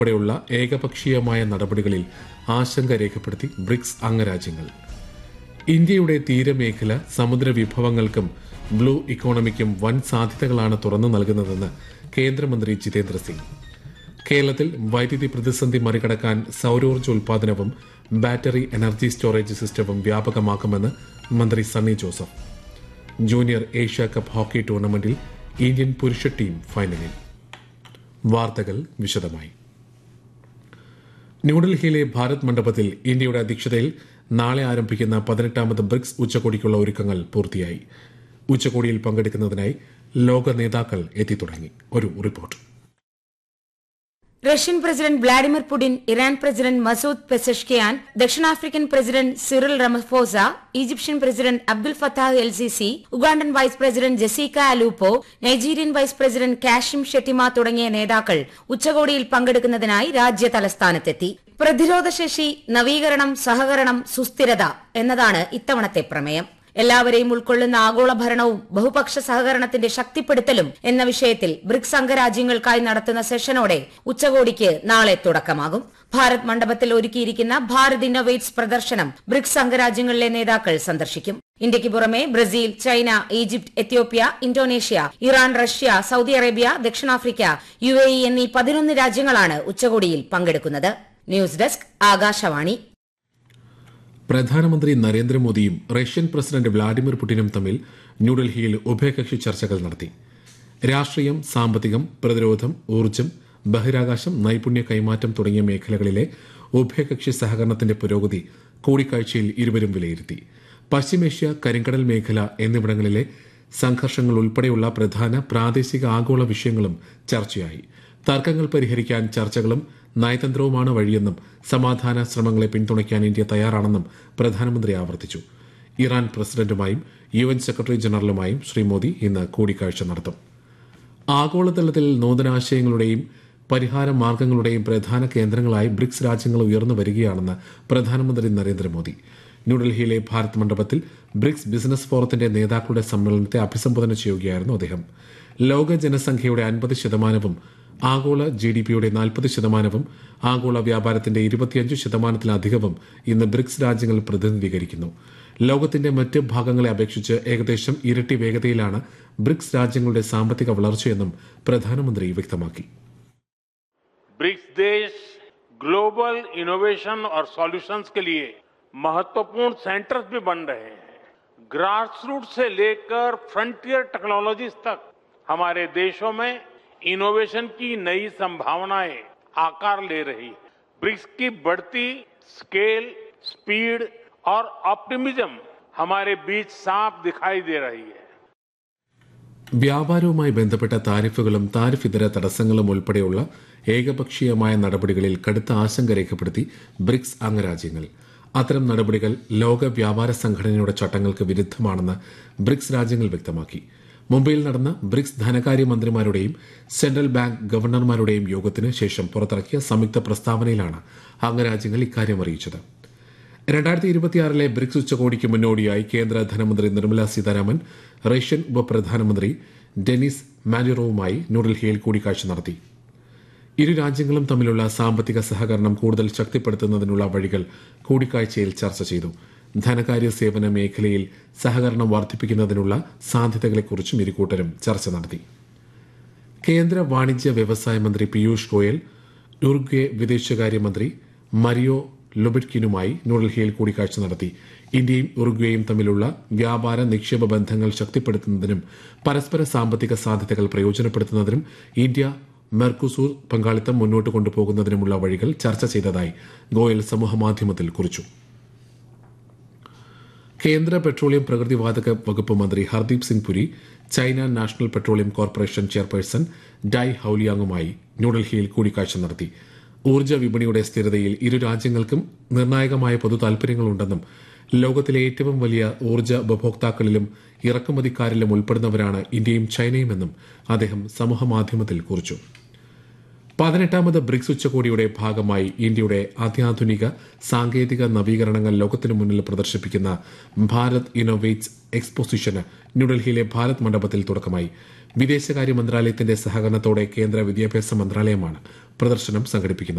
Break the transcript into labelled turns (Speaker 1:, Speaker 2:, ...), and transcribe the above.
Speaker 1: ഉൾപ്പെടെയുള്ള ഏകപക്ഷീയമായ നടപടികളിൽ ആശങ്ക രേഖപ്പെടുത്തി ബ്രിക്സ് അംഗരാജ്യങ്ങൾ ഇന്ത്യയുടെ തീരമേഖല സമുദ്ര വിഭവങ്ങൾക്കും ബ്ലൂ ഇക്കോണമിക്കും വൻ സാധ്യതകളാണ് തുറന്നു നൽകുന്നതെന്ന് കേന്ദ്രമന്ത്രി ജിതേന്ദ്ര സിംഗ് കേരളത്തിൽ വൈദ്യുതി പ്രതിസന്ധി മറികടക്കാൻ സൌരോർജ്ജ ഉൽപാദനവും ബാറ്ററി എനർജി സ്റ്റോറേജ് സിസ്റ്റവും വ്യാപകമാക്കുമെന്ന് മന്ത്രി Sunny Joseph junior Asia cup hockey ടൂർണമെന്റിൽ ഇന്ത്യൻ പുരുഷ ടീം ഫൈനലിൽ വാർത്തകൾ വിശദമായി ന്യൂഡൽഹിയിലെ ഭാരത് മണ്ഡപത്തിൽ ഇന്ത്യയുടെ അധ്യക്ഷതയിൽ നാളെ ആരംഭിക്കുന്ന പതിനെട്ടാമത് ബ്രിക്സ് ഉച്ചകോടിക്കുള്ള ഒരുക്കങ്ങൾ പൂർത്തിയായി ഉച്ചകോടിയിൽ പങ്കെടുക്കുന്നതിനായി ലോക നേതാക്കൾ എത്തിത്തുടങ്ങി ഒരു report
Speaker 2: Russian president Vladimir Putin Iran president Masoud Pezeshkian ദക്ഷിണാഫ്രിക്കൻ president Cyril Ramaphosa Egyptian president Abdul Fattah El Sisi Ugandan vice president Jessica Alupo Nigerian vice president Kashim Shettima തുടങ്ങിയ നേതാക്കൾ ഉച്ചകോടിയിൽ പങ്കെടുക്കുന്നതിനായി രാജ്യ തലസ്ഥാനത്തെത്തി പ്രതിരോധശേഷി നവീകരണം സഹകരണം സുസ്ഥിരത എന്നതാണ് ഇത്തവണത്തെ പ്രമേയം എല്ലാവരെയും ഉൾക്കൊള്ളുന്ന ആഗോള ഭരണവും ബഹുപക്ഷ സഹകരണത്തിന്റെ ശക്തിപ്പെടുത്തലും എന്ന വിഷയത്തിൽ ബ്രിക്സ് അംഗരാജ്യങ്ങൾക്കായി നടത്തുന്ന സെഷനോടെ ഉച്ചകോടിക്ക് നാളെ തുടക്കമാകും ഭാരത് മണ്ഡപത്തിൽ ഒരുക്കിയിരിക്കുന്ന ഭാരത് ഇന്നോവേറ്റ്സ് പ്രദർശനം ബ്രിക്സ് അംഗരാജ്യങ്ങളിലെ നേതാക്കൾ സന്ദർശിക്കും ഇന്ത്യയ്ക്ക് പുറമെ Brazil China Egypt Ethiopia Indonesia Iran Russia Saudi Arabia ദക്ഷിണാഫ്രിക്ക യു എ ഇ എന്നീ പതിനൊന്ന് രാജ്യങ്ങളാണ് ഉച്ചകോടിയിൽ പങ്കെടുക്കുന്നത് ന്യൂസ് ഡെസ്ക് ആകാശവാണി
Speaker 1: പ്രധാനമന്ത്രി നരേന്ദ്രമോദിയും റഷ്യൻ പ്രസിഡന്റ് വ്ളാഡിമിർ പുടിനും തമ്മിൽ ന്യൂഡൽഹിയിൽ ഉഭയകക്ഷി ചർച്ചകൾ നടത്തി രാഷ്ട്രീയം സാമ്പത്തികം പ്രതിരോധം ഊർജ്ജം ബഹിരാകാശം നൈപുണ്യ കൈമാറ്റം തുടങ്ങിയ മേഖലകളിലെ ഉഭയകക്ഷി സഹകരണത്തിന്റെ പുരോഗതി കൂടിക്കാഴ്ചയിൽ ഇരുവരും വിലയിരുത്തി പശ്ചിമേഷ്യ കരിങ്കടൽ മേഖല എന്നിവിടങ്ങളിലെ സംഘർഷങ്ങൾ ഉൾപ്പെടെയുള്ള പ്രധാന പ്രാദേശിക ആഗോള വിഷയങ്ങളും ചർച്ചയായി തർക്കങ്ങൾ പരിഹരിക്കാൻ ചർച്ചകളും നയതന്ത്രവുമാണ് വഴിയെന്നും സമാധാന ശ്രമങ്ങളെ പിന്തുണയ്ക്കാൻ ഇന്ത്യ തയ്യാറാണെന്നും പ്രധാനമന്ത്രി ആവർത്തിച്ചു ഇറാൻ പ്രസിഡന്റുമായും യു എൻ സെക്രട്ടറി ജനറലുമായും ശ്രീ മോദി ഇന്ന് കൂടിക്കാഴ്ച നടത്തും ആഗോളതലത്തിൽ നൂതനാശയങ്ങളുടെയും പരിഹാര മാർഗങ്ങളുടെയും പ്രധാന കേന്ദ്രങ്ങളായി ബ്രിക്സ് രാജ്യങ്ങൾ ഉയർന്നു വരികയാണെന്ന് പ്രധാനമന്ത്രി നരേന്ദ്രമോദി ന്യൂഡൽഹിയിലെ ഭാരത് മണ്ഡപത്തിൽ ബ്രിക്സ് ബിസിനസ് ഫോറത്തിന്റെ നേതാക്കളുടെ സമ്മേളനത്തെ അഭിസംബോധന ചെയ്യുകയായിരുന്നു അദ്ദേഹം ലോക ജനസംഖ്യയുടെ അൻപത് ശതമാനവും ആഗോള ജി ഡി പിയുടെ നാൽപ്പത് ശതമാനവും ആഗോള വ്യാപാരത്തിന്റെ ഇരുപത്തിയഞ്ച് ശതമാനത്തിലധികവും ഇന്ന് ബ്രിക്സ് രാജ്യങ്ങൾ പ്രതിനിധീകരിക്കുന്നു ലോകത്തിന്റെ മറ്റ് ഭാഗങ്ങളെ അപേക്ഷിച്ച് ഏകദേശം ഇരട്ടി വേഗതയിലാണ് ബ്രിക്സ് രാജ്യങ്ങളുടെ സാമ്പത്തിക വളർച്ചയെന്നും പ്രധാനമന്ത്രി വ്യക്തമാക്കി
Speaker 3: ब्रिक्स देश ग्लोबल इनोवेशन और सॉल्यूशंस के लिए महत्वपूर्ण सेंटर्स भी बन रहे हैं ग्रास रूट से लेकर फ्रंटियर टेक्नोलॉजीज तक हमारे देशों में इनोवेशन की नई संभावनाएं आकार ले रही है ब्रिक्स की बढ़ती स्केल स्पीड और ऑप्टिमिज्म हमारे बीच साफ दिखाई दे रही है
Speaker 1: വ്യാപാരവുമായി ബന്ധപ്പെട്ട താരിഫുകളും താരിഫ് ഇതര തടസ്സങ്ങളും ഉൾപ്പെടെയുള്ള ഏകപക്ഷീയമായ നടപടികളിൽ കടുത്ത ആശങ്ക രേഖപ്പെടുത്തി ബ്രിക്സ് അംഗരാജ്യങ്ങൾ അത്തരം നടപടികൾ ലോക വ്യാപാര സംഘടനയുടെ ചട്ടങ്ങൾക്ക് വിരുദ്ധമാണെന്ന് ബ്രിക്സ് രാജ്യങ്ങൾ വ്യക്തമാക്കി മുംബൈയിൽ നടന്ന ബ്രിക്സ് ധനകാര്യമന്ത്രിമാരുടെയും സെൻട്രൽ ബാങ്ക് ഗവർണർമാരുടെയും യോഗത്തിന് ശേഷം പുറത്തിറക്കിയ സംയുക്ത പ്രസ്താവനയിലാണ് അംഗരാജ്യങ്ങൾ ഇക്കാര്യം അറിയിച്ചത് രണ്ടായിരത്തി ഇരുപത്തിയാറിലെ ബ്രിക്സ് ഉച്ചകോടിക്ക് മുന്നോടിയായി കേന്ദ്ര ധനമന്ത്രി നിർമ്മല സീതാരാമൻ റഷ്യൻ ഉപപ്രധാനമന്ത്രി ഡെനിസ് മാലിറോവുമായി ന്യൂഡൽഹിയിൽ കൂടിക്കാഴ്ച നടത്തി ഇരു രാജ്യങ്ങളും തമ്മിലുള്ള സാമ്പത്തിക സഹകരണം കൂടുതൽ ശക്തിപ്പെടുത്തുന്നതിനുള്ള വഴികൾ കൂടിക്കാഴ്ചയിൽ ചർച്ച ചെയ്തു ധനകാര്യ സേവന മേഖലയിൽ സഹകരണം വർദ്ധിപ്പിക്കുന്നതിനുള്ള സാധ്യതകളെക്കുറിച്ചും ഇരുകൂട്ടരും ചർച്ച നടത്തി കേന്ദ്ര വാണിജ്യ വ്യവസായ മന്ത്രി പീയൂഷ് ഗോയൽ ഉറുഗ്വെ വിദേശകാര്യമന്ത്രി മരിയോ ലുബിറ്റ്കിനുമായി ന്യൂഡൽഹിയിൽ കൂടിക്കാഴ്ച നടത്തി ഇന്ത്യയും ഉറുഗ്വേയും തമ്മിലുള്ള വ്യാപാര നിക്ഷേപ ബന്ധങ്ങൾ ശക്തിപ്പെടുത്തുന്നതിനും പരസ്പര സാമ്പത്തിക സാധ്യതകൾ പ്രയോജനപ്പെടുത്തുന്നതിനും ഇന്ത്യ മെർക്കുസൂർ പങ്കാളിത്തം മുന്നോട്ട് കൊണ്ടുപോകുന്നതിനുമുള്ള വഴികൾ ചർച്ച ചെയ്തതായി ഗോയൽ സമൂഹമാധ്യമത്തിൽ കുറിച്ചു കേന്ദ്ര പെട്രോളിയം പ്രകൃതിവാതക വകുപ്പ് മന്ത്രി Hardeep Singh Puri China National Petroleum Corporation chairperson Dai ഹൌലിയാങ്ങുമായി ന്യൂഡൽഹിയിൽ കൂടിക്കാഴ്ച നടത്തി ഊർജ്ജ വിപണിയുടെ സ്ഥിരതയിൽ ഇരു രാജ്യങ്ങൾക്കും നിർണായകമായ പൊതു താൽപര്യങ്ങളുണ്ടെന്നും ലോകത്തിലെ ഏറ്റവും വലിയ ഊർജ്ജ ഉപഭോക്താക്കളിലും ഇറക്കുമതിക്കാരിലും ഉൾപ്പെടുന്നവരാണ് ഇന്ത്യയും ചൈനയുമെന്നും അദ്ദേഹം സമൂഹമാധ്യമത്തിൽ കുറിച്ചു പതിനെട്ടാമത് ബ്രിക്സ് ഉച്ചകോടിയുടെ ഭാഗമായി ഇന്ത്യയുടെ അത്യാധുനിക സാങ്കേതിക നവീകരണങ്ങൾ ലോകത്തിനു മുന്നിൽ പ്രദർശിപ്പിക്കുന്ന ഭാരത് ഇന്നോവേറ്റ്സ് എക്സ്പോസിഷന് ന്യൂഡൽഹിയിലെ ഭാരത് മണ്ഡപത്തിൽ തുടക്കമായി വിദേശകാര്യ മന്ത്രാലയത്തിന്റെ സഹകരണത്തോടെ കേന്ദ്ര വിദ്യാഭ്യാസ മന്ത്രാലയമാണ് പ്രദർശനം സംഘടിപ്പിക്കുന്നത്